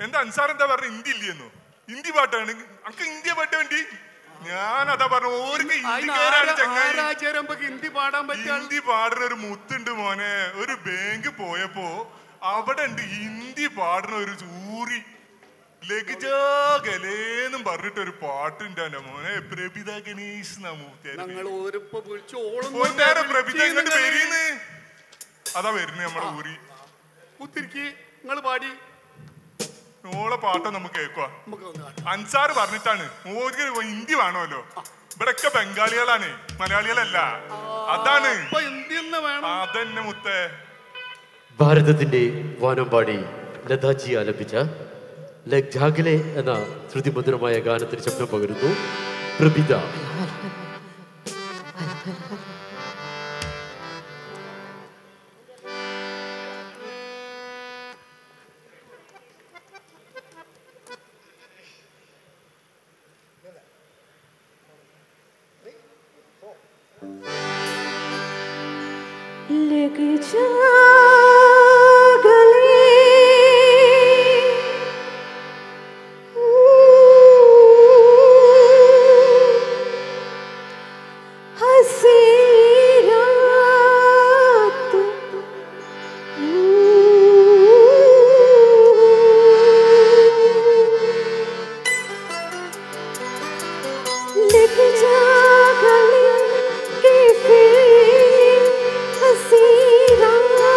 എന്റെ അൻസാർ എന്താ പറഞ്ഞ ഹിന്ദി ഇല്ലെന്നോ ഹിന്ദി പാട്ടാണ് അനക്ക് ഹിന്ദി പാട്ട് വേണ്ടി ഞാൻ അതാ പറഞ്ഞു ഓർക്ക് ഹിന്ദിക്കാരാണ് ചങ്ങായി ആരാചാരമ്പോ ഹിന്ദി പാടാൻ പറ്റിയ ഹിന്ദി പാടുന്ന ഒരു മുത്തുണ്ട് മോനെ ഒരു ബാങ്ക് പോയപ്പോ അവിടെ ഉണ്ട് ഹിന്ദി പാടുന്ന ഒരു ചൂറി ലഗജാകലേന്നും പറഞ്ഞിട്ട് ഒരു പാട്ടുണ്ട് എന്റെ മോനെ പ്രഭിത ഗണേഷ് എന്നാ മൂത്തിയാര് ഞങ്ങൾ ഓരിപ്പോ വിളിച്ചു ഓളും പൊന്നാര പ്രഭിത ഇങ്ങോട്ട് വരീന്ന് അതാ വരുന്നത് നമ്മുടെ ഊരി കുത്തിരിക്ക് നിങ്ങൾ പാടി ഓളെ പാട്ട് നമുക്ക് കേൾക്കുക നമുക്ക് ഒന്ന് കാണാം അൻസാർ പറഞ്ഞിട്ടാണ് ഓർക്ക് ഹിന്ദി വേണമല്ലോ ഇവിടൊക്കെ ബംഗാളികളാണ് മലയാളികളല്ല അതാണ് ഇപ്പൊ ഹിന്ദി തന്നെ വേണം അതന്നെ മുത്തേ ഭാരതത്തിന്റെ വാനമ്പാടി ലതാജി ആലപിച്ച ലഗ് ജാഗലെ എന്ന ശ്രുതിമധുരമായ ഗാനത്തിന് ശബ്ദം പകരുന്നു പ്രഭിത लग जा गले हसी रात लग जा गले के फिर हसी रात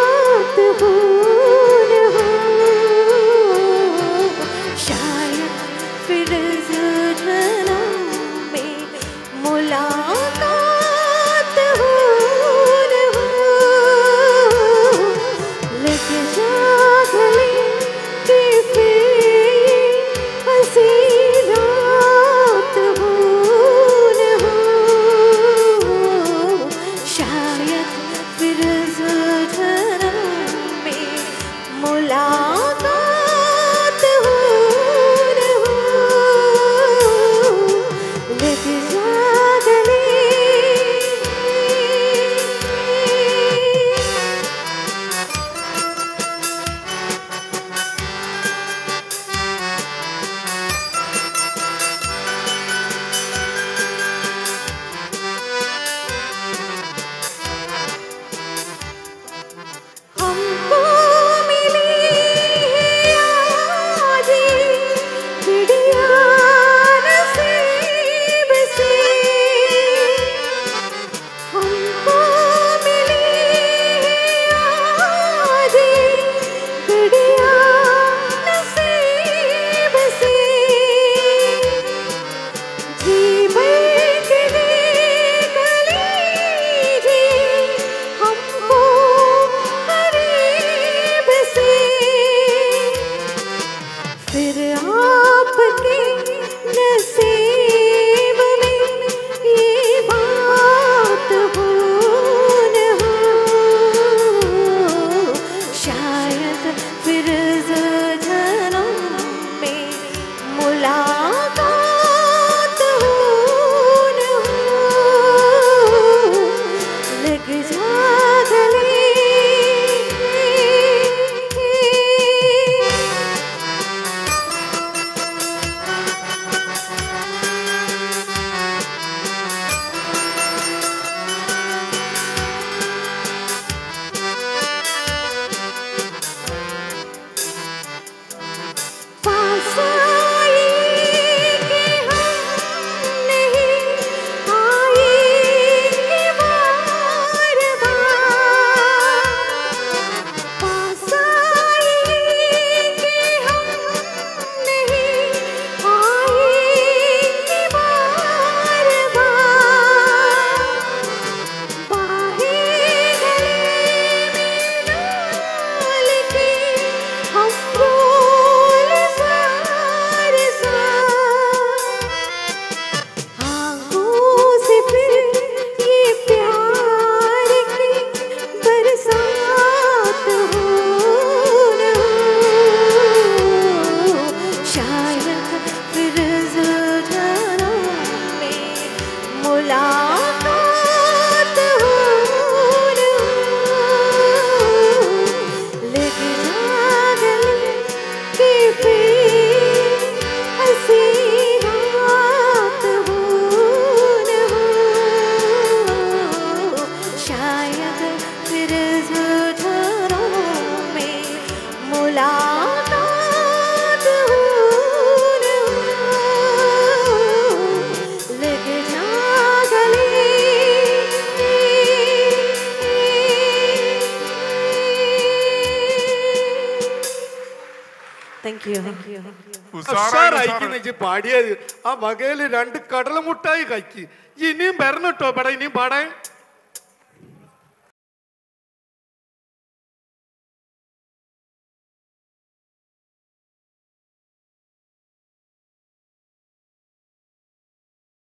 താങ്ക് യു ഉഷാറായിക്കുന്ന ഇജ്ജ് പാടിയത് ആ വകയില് രണ്ട് കടല മുട്ടായി കഴിക്ക് ഇനിയും വരണം കേട്ടോ ഇവിടെ ഇനിയും പാടാൻ